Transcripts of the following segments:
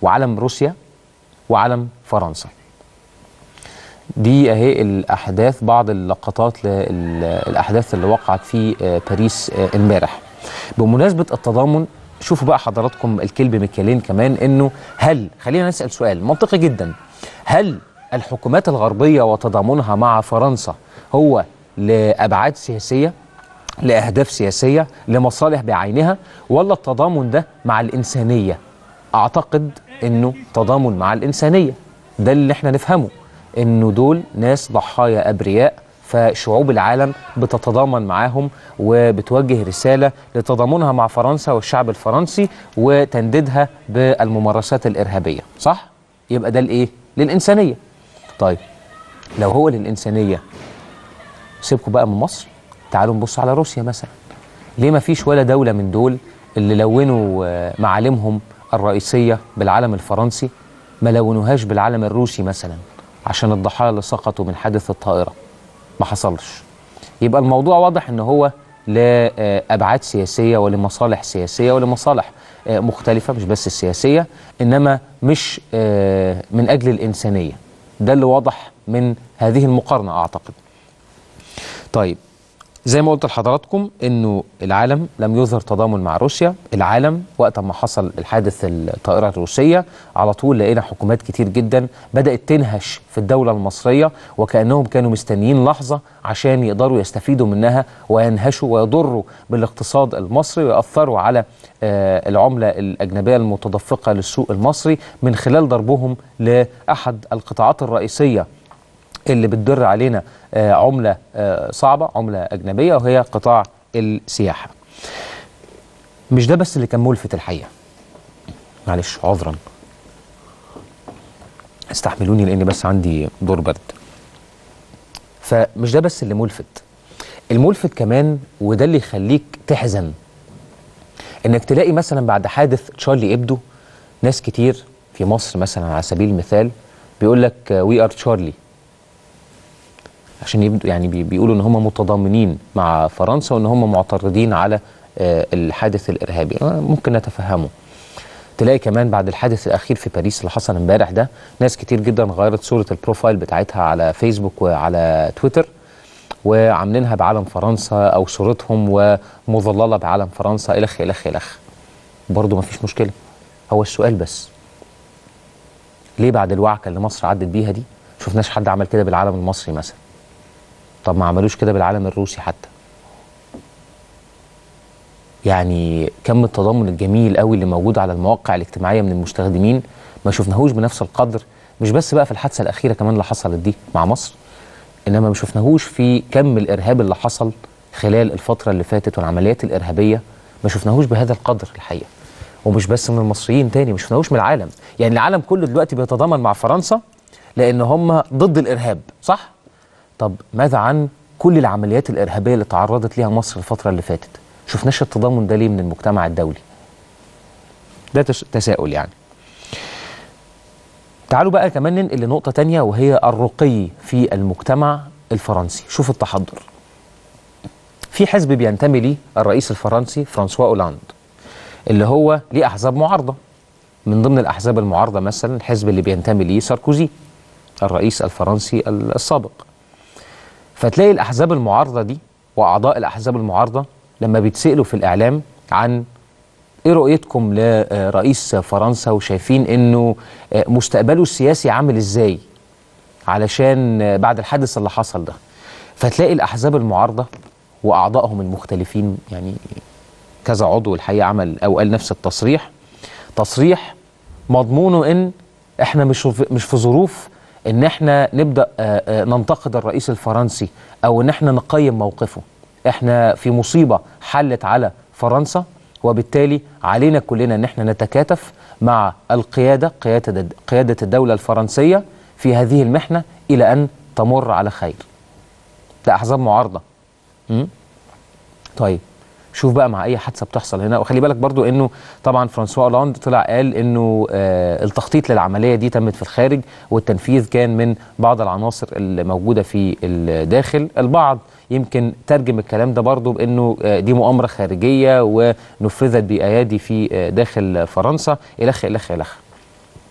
وعلم روسيا وعلم فرنسا دي اهي الاحداث بعض اللقطات للاحداث اللي وقعت في آه، باريس آه، امبارح بمناسبه التضامن شوفوا بقى حضراتكم الكلب مكيالين كمان انه هل خلينا نسال سؤال منطقي جدا هل الحكومات الغربيه وتضامنها مع فرنسا هو لابعاد سياسيه لاهداف سياسيه لمصالح بعينها ولا التضامن ده مع الانسانيه اعتقد انه تضامن مع الانسانيه ده اللي احنا نفهمه انه دول ناس ضحايا ابرياء فشعوب العالم بتتضامن معاهم وبتوجه رساله لتضامنها مع فرنسا والشعب الفرنسي وتنديدها بالممارسات الارهابيه صح يبقى ده الايه للانسانيه طيب لو هو للانسانيه سيبكم بقى من مصر تعالوا نبص على روسيا مثلا ليه ما فيش ولا دولة من دول اللي لونوا آه، معالمهم الرئيسية بالعلم الفرنسي ما لونوهاش بالعلم الروسي مثلا عشان الضحايا اللي سقطوا من حادث الطائرة ما حصلش يبقى الموضوع واضح ان هو لأبعاد سياسية ولمصالح سياسية ولمصالح آه، مختلفة مش بس السياسية إنما مش آه، من أجل الإنسانية ده اللي واضح من هذه المقارنة أعتقد طيب زي ما قلت لحضراتكم انه العالم لم يظهر تضامن مع روسيا العالم وقت ما حصل الحادث الطائره الروسيه على طول لقينا حكومات كتير جدا بدات تنهش في الدوله المصريه وكانهم كانوا مستنيين لحظه عشان يقدروا يستفيدوا منها وينهشوا ويضروا بالاقتصاد المصري ويأثروا على آه، العمله الاجنبيه المتدفقه للسوق المصري من خلال ضربهم لاحد القطاعات الرئيسيه اللي بتدر علينا آه، عملة آه، صعبة عملة أجنبية وهي قطاع السياحة مش ده بس اللي كان ملفت الحقيقة معلش عذرا استحملوني لأني بس عندي دور برد فمش ده بس اللي ملفت الملفت كمان وده اللي يخليك تحزن انك تلاقي مثلا بعد حادث تشارلي ابدو ناس كتير في مصر مثلا على سبيل المثال بيقول لك وي ار تشارلي عشان يبدو يعني بي- بيقولوا ان هم متضامنين مع فرنسا وان هم معترضين على آه، الحادث الارهابي آه، ممكن نتفهمه تلاقي كمان بعد الحادث الاخير في باريس اللي حصل امبارح ده ناس كتير جدا غيرت صوره البروفايل بتاعتها على فيسبوك وعلى تويتر وعاملينها بعلم فرنسا او صورتهم ومظلله بعلم فرنسا الخ الخ الخ برضه مفيش مشكله هو السؤال بس ليه بعد الوعكه اللي مصر عدت بيها دي شفناش حد عمل كده بالعلم المصري مثلا طب ما عملوش كده بالعالم الروسي حتى يعني كم التضامن الجميل قوي اللي موجود على المواقع الاجتماعيه من المستخدمين ما شفناهوش بنفس القدر مش بس بقى في الحادثه الاخيره كمان اللي حصلت دي مع مصر انما ما شفناهوش في كم الارهاب اللي حصل خلال الفتره اللي فاتت والعمليات الارهابيه ما شفناهوش بهذا القدر الحقيقه ومش بس من المصريين تاني ما شفناهوش من العالم يعني العالم كله دلوقتي بيتضامن مع فرنسا لان هم ضد الارهاب صح طب ماذا عن كل العمليات الارهابيه اللي تعرضت ليها مصر الفتره اللي فاتت شفناش التضامن ده ليه من المجتمع الدولي ده تس- تساؤل يعني تعالوا بقى كمان ننقل لنقطة تانية وهي الرقي في المجتمع الفرنسي شوف التحضر في حزب بينتمي ليه الرئيس الفرنسي فرانسوا أولاند اللي هو ليه أحزاب معارضة من ضمن الأحزاب المعارضة مثلا الحزب اللي بينتمي ليه ساركوزي الرئيس الفرنسي السابق فتلاقي الأحزاب المعارضة دي وأعضاء الأحزاب المعارضة لما بيتسألوا في الإعلام عن ايه رؤيتكم لرئيس فرنسا وشايفين انه مستقبله السياسي عامل ازاي علشان بعد الحادث اللي حصل ده فتلاقي الاحزاب المعارضه واعضائهم المختلفين يعني كذا عضو الحقيقه عمل او قال نفس التصريح تصريح مضمونه ان احنا مش في مش في ظروف ان احنا نبدا آه، آه، ننتقد الرئيس الفرنسي او ان احنا نقيم موقفه احنا في مصيبه حلت على فرنسا وبالتالي علينا كلنا ان احنا نتكاتف مع القياده قياده قياده الدوله الفرنسيه في هذه المحنه الى ان تمر على خير ده احزاب معارضه م? طيب شوف بقى مع اي حادثه بتحصل هنا وخلي بالك برضو انه طبعا فرانسوا اولاند طلع قال انه آه التخطيط للعمليه دي تمت في الخارج والتنفيذ كان من بعض العناصر اللي موجوده في الداخل البعض يمكن ترجم الكلام ده برضو بانه آه دي مؤامره خارجيه ونفذت بايادي في آه داخل فرنسا الخ الخ الخ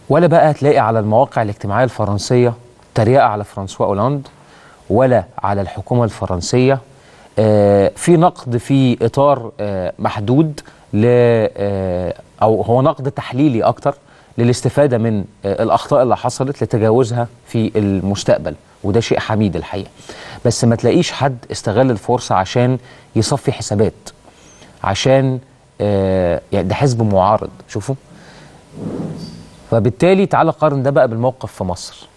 ولا بقى تلاقي على المواقع الاجتماعيه الفرنسيه تريقه على فرانسوا اولاند ولا على الحكومه الفرنسيه آه، في نقد في اطار آه، محدود ل آه، او هو نقد تحليلي اكتر للاستفاده من آه، الاخطاء اللي حصلت لتجاوزها في المستقبل وده شيء حميد الحقيقه بس ما تلاقيش حد استغل الفرصه عشان يصفي حسابات عشان آه، يعني ده حزب معارض شوفوا فبالتالي تعال قارن ده بقى بالموقف في مصر